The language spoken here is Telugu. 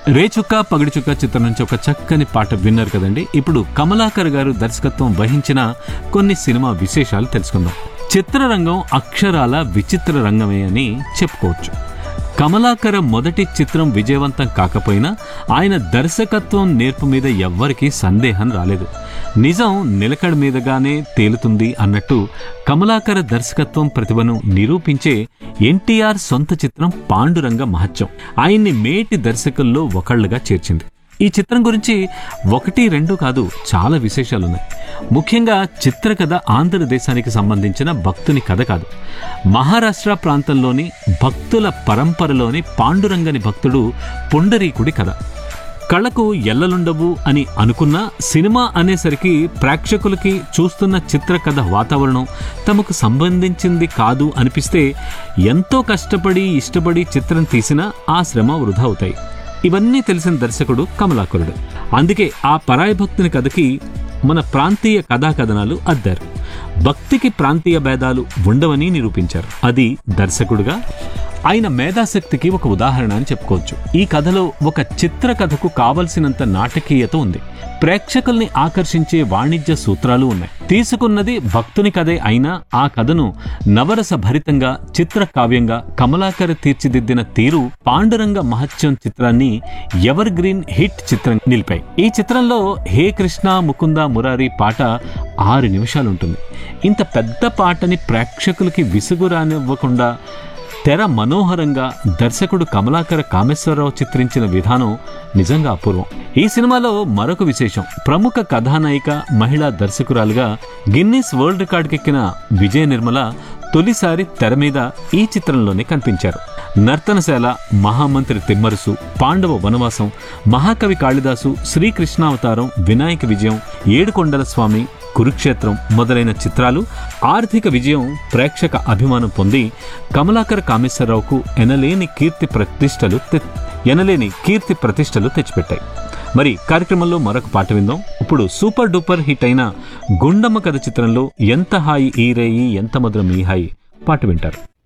రేచుక్క పగిడిచుక్క చిత్రం నుంచి ఒక చక్కని పాట విన్నారు కదండి ఇప్పుడు కమలాకర్ గారు దర్శకత్వం వహించిన కొన్ని సినిమా విశేషాలు తెలుసుకుందాం చిత్రరంగం అక్షరాల విచిత్ర రంగమే అని చెప్పుకోవచ్చు కమలాకర మొదటి చిత్రం విజయవంతం కాకపోయినా ఆయన దర్శకత్వం నేర్పు మీద ఎవ్వరికీ సందేహం రాలేదు నిజం నిలకడ మీదగానే తేలుతుంది అన్నట్టు కమలాకర దర్శకత్వం ప్రతిభను నిరూపించే ఎన్టీఆర్ సొంత చిత్రం పాండురంగ మహత్యం ఆయన్ని మేటి దర్శకుల్లో ఒకళ్ళుగా చేర్చింది ఈ చిత్రం గురించి ఒకటి రెండు కాదు చాలా విశేషాలున్నాయి ముఖ్యంగా చిత్రకథ ఆంధ్రదేశానికి సంబంధించిన భక్తుని కథ కాదు మహారాష్ట్ర ప్రాంతంలోని భక్తుల పరంపరలోని పాండురంగని భక్తుడు పుండరీకుడి కథ కళ్ళకు ఎల్లలుండవు అని అనుకున్నా సినిమా అనేసరికి ప్రేక్షకులకి చూస్తున్న చిత్రకథ వాతావరణం తమకు సంబంధించింది కాదు అనిపిస్తే ఎంతో కష్టపడి ఇష్టపడి చిత్రం తీసినా ఆ శ్రమ వృధా అవుతాయి ఇవన్నీ తెలిసిన దర్శకుడు కమలాకరుడు అందుకే ఆ పరాయి భక్తుని కథకి మన ప్రాంతీయ కథా కథనాలు అద్దారు భక్తికి ప్రాంతీయ భేదాలు ఉండవని నిరూపించారు అది దర్శకుడుగా ఆయన మేధాశక్తికి ఒక ఉదాహరణ అని చెప్పుకోవచ్చు ఈ కథలో ఒక చిత్ర కథకు కావలసినంత నాటకీయత ఉంది ప్రేక్షకుల్ని ఆకర్షించే వాణిజ్య సూత్రాలు ఉన్నాయి తీసుకున్నది భక్తుని కథే అయినా ఆ కథను నవరస భరితంగా చిత్ర కావ్యంగా కమలాకర తీర్చిదిద్దిన తీరు పాండురంగ మహత్యం చిత్రాన్ని ఎవర్ గ్రీన్ హిట్ చిత్రం నిలిపాయి ఈ చిత్రంలో హే కృష్ణ ముకుంద మురారి పాట ఆరు నిమిషాలుంటుంది ఇంత పెద్ద పాటని ప్రేక్షకులకి విసుగు రానివ్వకుండా తెర మనోహరంగా దర్శకుడు కమలాకర కామేశ్వరరావు చిత్రించిన విధానం నిజంగా అపూర్వం ఈ సినిమాలో మరొక విశేషం ప్రముఖ కథానాయిక మహిళా దర్శకురాలుగా గిన్నీస్ వరల్డ్ రికార్డుకెక్కిన విజయ నిర్మల తొలిసారి తెర మీద ఈ చిత్రంలోనే కనిపించారు నర్తనశాల మహామంత్రి తిమ్మరుసు పాండవ వనవాసం మహాకవి కాళిదాసు శ్రీకృష్ణావతారం వినాయక విజయం ఏడుకొండల స్వామి కురుక్షేత్రం మొదలైన చిత్రాలు ఆర్థిక విజయం ప్రేక్షక అభిమానం పొంది కమలాకర కామేశ్వరరావుకు ఎనలేని కీర్తి ప్రతిష్టలు తె- ఎనలేని కీర్తి ప్రతిష్టలు తెచ్చిపెట్టాయి మరి కార్యక్రమంలో మరొక పాట విందాం ఇప్పుడు సూపర్ డూపర్ హిట్ అయిన గుండమ్మ కథ చిత్రంలో ఎంత హాయి ఈ రేయి ఎంత మధురం ఈ హాయి పాట వింటారు